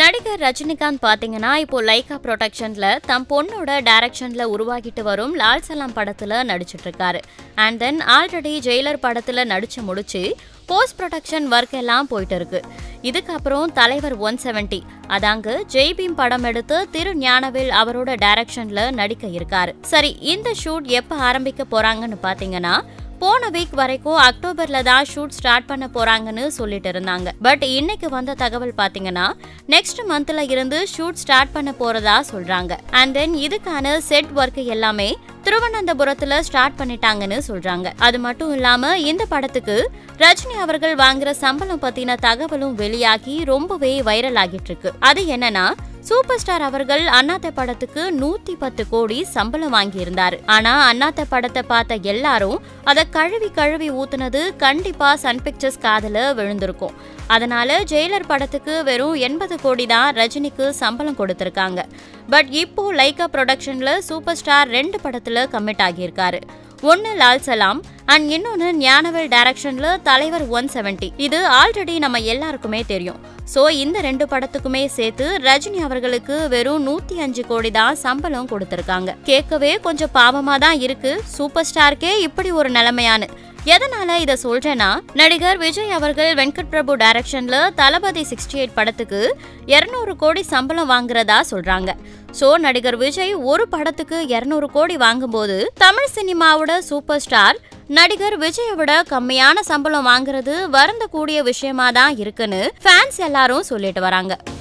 நடிகர் ரஜினிகாந்த் பாத்தீங்கன்னா இப்போ லைகா ப்ரொடக்ஷன்ல தம் பொண்ணோட டைரக்ஷன்ல உருவாகிட்டு வரும் லால் சலாம் படத்துல நடிச்சிட்டு இருக்காரு அண்ட் தென் ஆல்ரெடி ஜெயிலர் படத்துல நடிச்சு முடிச்சு போஸ்ட் ப்ரொடக்ஷன் ஒர்க் எல்லாம் போயிட்டு இருக்கு இதுக்கப்புறம் தலைவர் ஒன் செவன்டி அதாங்க ஜெய்பீம் படம் எடுத்து திரு ஞானவேல் அவரோட டைரக்ஷன்ல நடிக்க இருக்காரு சரி இந்த ஷூட் எப்ப ஆரம்பிக்க போறாங்கன்னு பாத்தீங்கன்னா போன வீக் வரைக்கும் அக்டோபர்ல தான் ஷூட் ஸ்டார்ட் பண்ண போறாங்கன்னு சொல்லிட்டு இருந்தாங்க பட் இன்னைக்கு வந்த தகவல் பாத்தீங்கன்னா நெக்ஸ்ட் மந்த்ல இருந்து ஷூட் ஸ்டார்ட் பண்ண போறதா சொல்றாங்க அண்ட் தென் இதுக்கான செட் ஒர்க் எல்லாமே திருவனந்தபுரத்துல ஸ்டார்ட் பண்ணிட்டாங்கன்னு சொல்றாங்க அது மட்டும் இல்லாம இந்த படத்துக்கு ரஜினி அவர்கள் வாங்குற சம்பளம் பத்தின தகவலும் வெளியாகி ரொம்பவே வைரல் ஆகிட்டு இருக்கு அது என்னன்னா சூப்பர் ஸ்டார் அவர்கள் அண்ணாத்த படத்துக்கு நூத்தி பத்து கோடி சம்பளம் வாங்கியிருந்தாரு ஆனா அண்ணாத்த படத்தை பார்த்த எல்லாரும் அதை கழுவி கழுவி ஊத்துனது கண்டிப்பா சன் பிக்சர்ஸ் காதுல விழுந்திருக்கும் அதனால ஜெயிலர் படத்துக்கு வெறும் எண்பது கோடி தான் ரஜினிக்கு சம்பளம் கொடுத்திருக்காங்க பட் இப்போ லைகா ப்ரொடக்ஷன்ல சூப்பர் ஸ்டார் ரெண்டு படத்துல கமிட் ஆகியிருக்காரு ஒன்னு லால் சலாம் அண்ட் இன்னொன்னு ஞானவேல் டைரக்ஷன்ல தலைவர் ஒன் செவன்டி இது ஆல்ரெடி நம்ம எல்லாருக்குமே தெரியும் சோ இந்த ரெண்டு படத்துக்குமே சேர்த்து ரஜினி அவர்களுக்கு வெறும் நூத்தி அஞ்சு கோடி தான் சம்பளம் கொடுத்திருக்காங்க கேட்கவே கொஞ்சம் பாவமா தான் இருக்கு சூப்பர் ஸ்டார்க்கே இப்படி ஒரு நிலைமையானு எதனால இத சொல்றேன்னா நடிகர் விஜய் அவர்கள் வெங்கட் பிரபு டைரக்ஷன்ல தளபதி சிக்ஸ்டி எயிட் படத்துக்கு இருநூறு கோடி சம்பளம் வாங்குறதா சொல்றாங்க சோ நடிகர் விஜய் ஒரு படத்துக்கு இருநூறு கோடி வாங்கும்போது தமிழ் சினிமாவோட சூப்பர் ஸ்டார் நடிகர் விஜயை விட கம்மியான சம்பளம் வாங்குறது வருந்தக்கூடிய விஷயமா தான் இருக்குன்னு ஃபேன்ஸ் எல்லாரும் சொல்லிட்டு வராங்க